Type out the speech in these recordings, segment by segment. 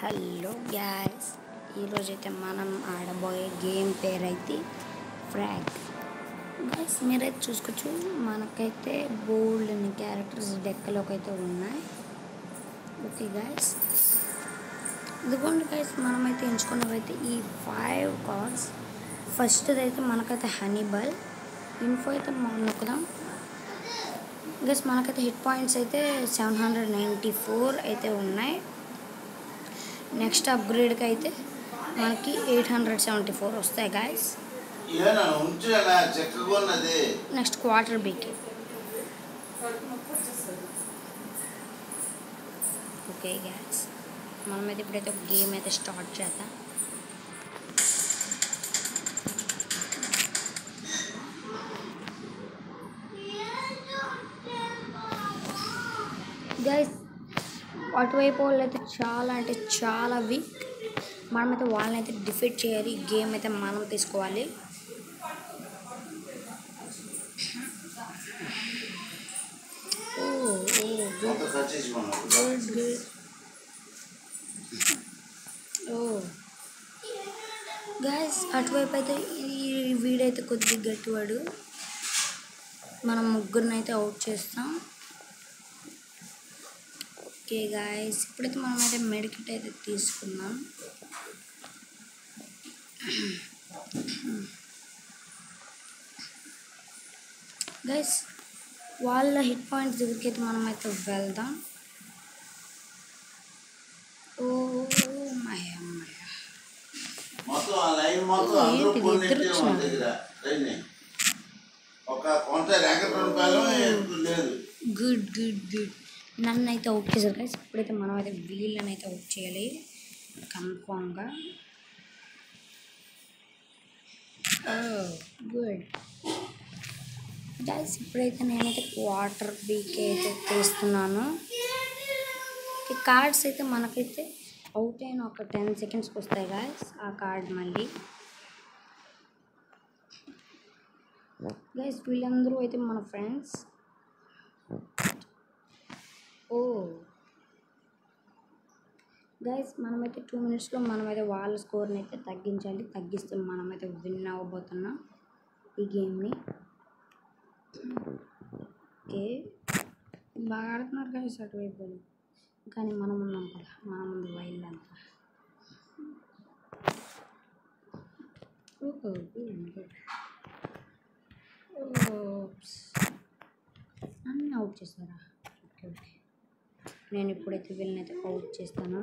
Hello gas ఈరోజైతే మనం ఆడబోయే game పేరు అయితే ఫ్రాగ్ గ్యాస్ మీరైతే చూసుకోవచ్చు మనకైతే బోల్డ్ అని క్యారెక్టర్స్ డెక్కలోకి అయితే ఉన్నాయి ఓకే గ్యాస్ ఇదిగోండి గైస్ మనమైతే ఎంచుకున్నవైతే ఈ ఫైవ్ కార్డ్స్ ఫస్ట్ అయితే మనకైతే హనీబల్ ఇన్ఫో అయితే మనం నొక్కుదాం గస్ మనకైతే హిట్ పాయింట్స్ అయితే సెవెన్ హండ్రెడ్ నైంటీ ఫోర్ అయితే ఉన్నాయి నెక్స్ట్ అప్గ్రేడ్కి అయితే మనకి ఎయిట్ హండ్రెడ్ సెవెంటీ ఫోర్ వస్తాయి గాయస్ ఏనా ఉంచేనా చెక్కగొన్నది నెక్స్ట్ క్వార్టర్ బీకి ఓకే గ్యాస్ మనమైతే ఇప్పుడైతే ఒక గేమ్ అయితే స్టార్ట్ చేద్దాం గైస్ అటువైపు వాళ్ళు అయితే చాలా అంటే చాలా వీక్ మనమైతే వాళ్ళని అయితే డిఫీట్ చేయాలి గేమ్ అయితే మనం తీసుకోవాలి ఓ ఓ గుడ్ అంత ఖర్చు చేసుకున్నాడు గుడ్ గుడ్ ఓ గాయస్ అటువైపు అయితే ఈ వీడైతే కొద్దిగా గట్టివాడు మనం ముగ్గురిని అయితే అవుట్ చేస్తాం ఓకే గాయస్ ఇప్పుడైతే మనం అయితే మెడికిట్ అయితే తీసుకుందాం గైస్ వాళ్ళ హిట్ పాయింట్స్ దగ్గరికి అయితే మనం అయితే వెళ్దాం ఓ మయ మయ మొత్తం ఆ లైన్ మొత్తం ఓ, అందరూ ఏంటిది? కొన్ని ఇద్దరు మన వచ్చినారు. దగ్గర లైన్ ఒక కొంత ర్యాంకెట్ రూపాయలు లేదు గుడ్ గుడ్ గుడ్ నన్ను అయితే అవుట్ చేశారు గైస్ ఇప్పుడైతే మనం అయితే వీళ్ళని అయితే అవుట్ చేయాలి కన్ఫామ్గా గుడ్ గైస్ ఇప్పుడైతే నేనైతే వాటర్ బీక్ అయితే తీస్తున్నాను ఈ కార్డ్స్ అయితే మనకైతే అవుట్ అయిన ఒక టెన్ సెకండ్స్కి వస్తాయి గాయస్ ఆ కార్డ్ మళ్ళీ గైస్ వీళ్ళందరూ అయితే మన ఫ్రెండ్స్ ఓ గైస్ మనమైతే టూ మినిట్స్లో మనమైతే వాళ్ళ స్కోర్ని అయితే తగ్గించాలి తగ్గిస్తే మనమైతే విన్ అవ్వబోతున్నాం ఈ గేమ్ని ఓకే బాగా ఆడుతున్నారు గైస్ అటువైపు వాళ్ళు. కానీ మనం ఉన్నాం కదా మన ముందు వైల్డ్ అంతా ఓహో గుడ్ గుడ్ ఓప్స్ అన్నీ అవుట్ చేస్తారా ఓకే ఓకే నేను ఇప్పుడైతే వీళ్ళని అయితే అవుట్ చేస్తాను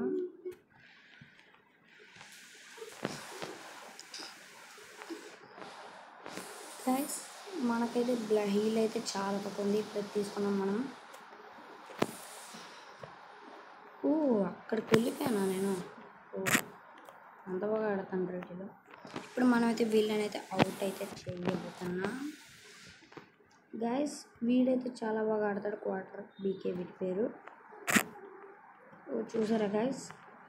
గైస్ మనకైతే బ్ల హీల్ అయితే చాలా తక్కువ ఉంది ఇప్పుడు తీసుకున్నాం మనం ఓ అక్కడికి వెళ్ళిపోయానా నేను ఓ అంత బాగా ఆడతాను రేటులో ఇప్పుడు మనమైతే వీళ్ళని అయితే అవుట్ అయితే చేయబోతున్నా గైస్ వీడైతే చాలా బాగా ఆడతాడు క్వార్టర్ బీకే వీటి పేరు ఓ చూసారా గైస్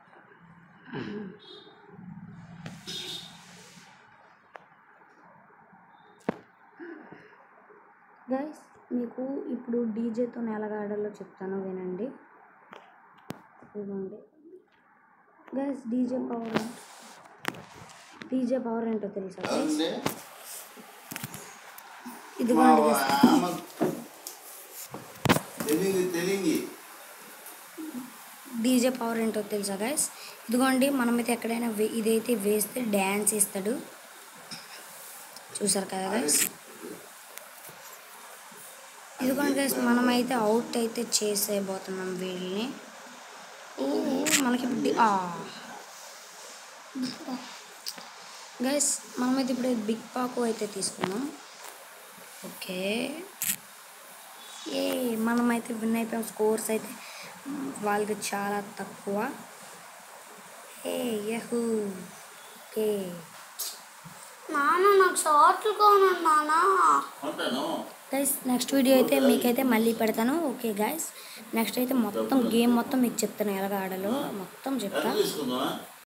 గైస్ మీకు ఇప్పుడు డీజేతో ఎలాగ ఆడాలో చెప్తాను వినండి ఇదిగోండి guys DJ power DJ power ఏంటో తెలుసా గైస్ అంటే మా ఇదిగోండి guys. ఆమె తెలియంది తెలియంది డీజే పవర్ ఏంటో తెలుసా గైస్ ఇదిగోండి మనమైతే ఎక్కడైనా వే- ఇదైతే వేస్తే డ్యాన్స్ ఇస్తాడు చూసారు కదా గైస్ ఇదిగోండి గైస్ మనమైతే అవుట్ అయితే చేసేయబోతున్నాం వీళ్ళని ఓ మనకి ఇప్పుడు డి- ఆ గైస్ మనమైతే ఇప్పుడు బిగ్ పాకు అయితే తీసుకున్నాం ఓకే ఏ మనమైతే విన్ అయిపోయాం స్కోర్స్ అయితే మ్, వాళ్ళది చాలా తక్కువ ఏ యహూ ఓకే నాన్న నాకు షార్ట్లు కొనండి నాన్న ఉంటాను గైస్ నెక్స్ట్ వీడియో అయితే మీకైతే మళ్ళీ పెడతాను ఓకే గైస్ నెక్స్ట్ అయితే మొత్తం గేమ్ మొత్తం మీకు చెప్తాను ఎలాగ ఆడాలో మొత్తం చెప్తా తీసుకుందామా